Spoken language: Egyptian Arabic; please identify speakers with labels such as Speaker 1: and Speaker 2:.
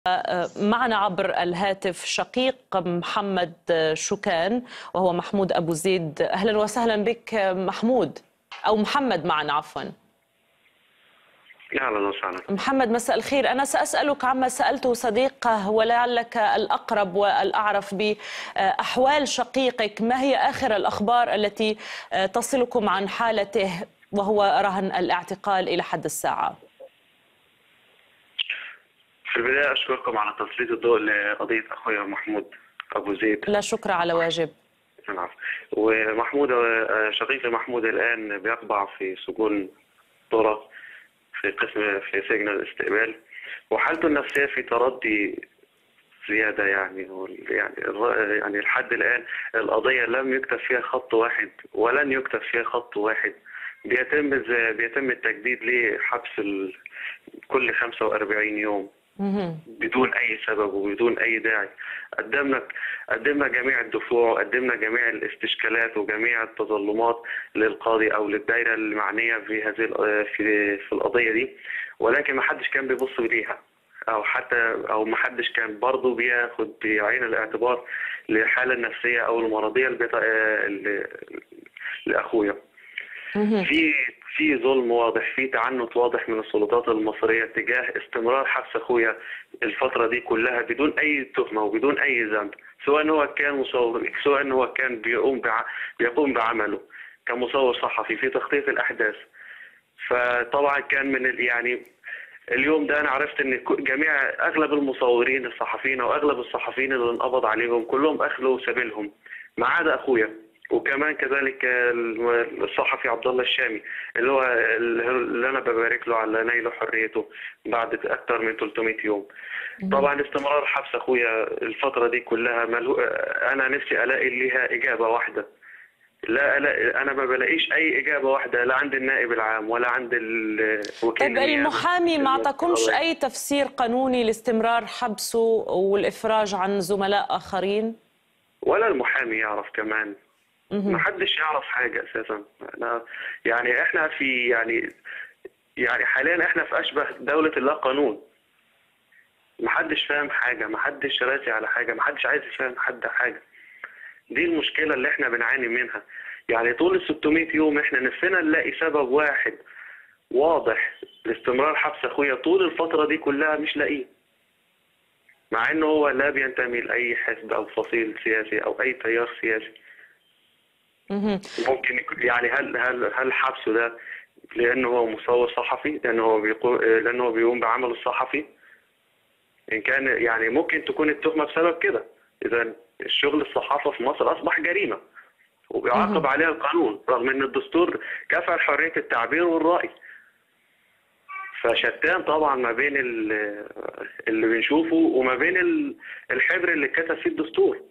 Speaker 1: معنا عبر الهاتف شقيق محمد شكان وهو محمود أبو زيد أهلا وسهلا بك محمود أو محمد معنا عفوا
Speaker 2: اهلا وسهلا
Speaker 1: محمد مساء الخير أنا سأسألك عما سألته صديقه ولعلك الأقرب والأعرف بأحوال شقيقك ما هي آخر الأخبار التي تصلكم عن حالته وهو رهن الاعتقال إلى حد الساعة
Speaker 2: في البداية أشكركم على تسليط الضوء لقضية أخويا محمود أبو زيد
Speaker 1: لا شكر على واجب
Speaker 2: العفو ومحمود شقيقي محمود الآن بيقبع في سجون طرة في قسم في سجن الاستقبال وحالته النفسية في تردي زيادة يعني يعني يعني لحد الآن القضية لم يكتب فيها خط واحد ولن يكتب فيها خط واحد بيتم بيتم التجديد لحبس ال... كل 45 يوم بدون اي سبب وبدون اي داعي قدمنا قدمنا جميع الدفوع وقدمنا جميع الاستشكالات وجميع التظلمات للقاضي او للدائره المعنيه في هذه في في القضيه دي ولكن ما حدش كان بيبص ليها او حتى او ما حدش كان برضه بياخد بعين الاعتبار للحاله النفسيه او المرضيه اللي لاخويا في في ظلم واضح في تعنت واضح من السلطات المصرية تجاه استمرار حبس أخويا الفترة دي كلها بدون أي تهمة وبدون أي ذنب سواء هو كان مصور سواء هو كان بيقوم بع... بيقوم بعمله كمصور صحفي في تخطيط الأحداث فطبعا كان من ال... يعني اليوم ده انا عرفت ان جميع اغلب المصورين الصحفيين او اغلب الصحفيين اللي انقبض عليهم كلهم اخلوا سبيلهم ما عدا اخويا وكمان كذلك الصحفي عبد الله الشامي اللي هو اللي انا ببارك له على نيل حريته بعد اكثر من 300 يوم طبعا استمرار حبس اخويا الفتره دي كلها ملو... انا نفسي الاقي ليها اجابه واحده لا ألاقي انا ما بلاقيش اي اجابه واحده لا عند النائب العام ولا عند الوكيل
Speaker 1: طيب المحامي ما اعطاكمش اي تفسير قانوني لاستمرار حبسه والافراج عن زملاء اخرين
Speaker 2: ولا المحامي يعرف كمان ما حدش يعرف حاجة أساسا أنا يعني إحنا في يعني يعني حاليا إحنا في أشبه دولة اللا قانون ما حدش فاهم حاجة ما حدش راسي على حاجة ما حدش عايز يفهم حد حاجة دي المشكلة اللي إحنا بنعاني منها يعني طول ال 600 يوم إحنا نفسنا نلاقي سبب واحد واضح لاستمرار حبس أخويا طول الفترة دي كلها مش لاقيه مع إنه هو لا بينتمي لأي حزب أو فصيل سياسي أو أي تيار سياسي ممكن يعني هل هل هل حبسه ده لانه هو مصور صحفي لانه هو بيقوم لانه هو بيقوم بعمل الصحفي ان كان يعني ممكن تكون التهمه بسبب كده اذا الشغل الصحافه في مصر اصبح جريمه وبيعاقب عليها القانون رغم ان الدستور كفل حريه التعبير والراي فشتان طبعا ما بين اللي بنشوفه وما بين الحبر اللي كتب فيه الدستور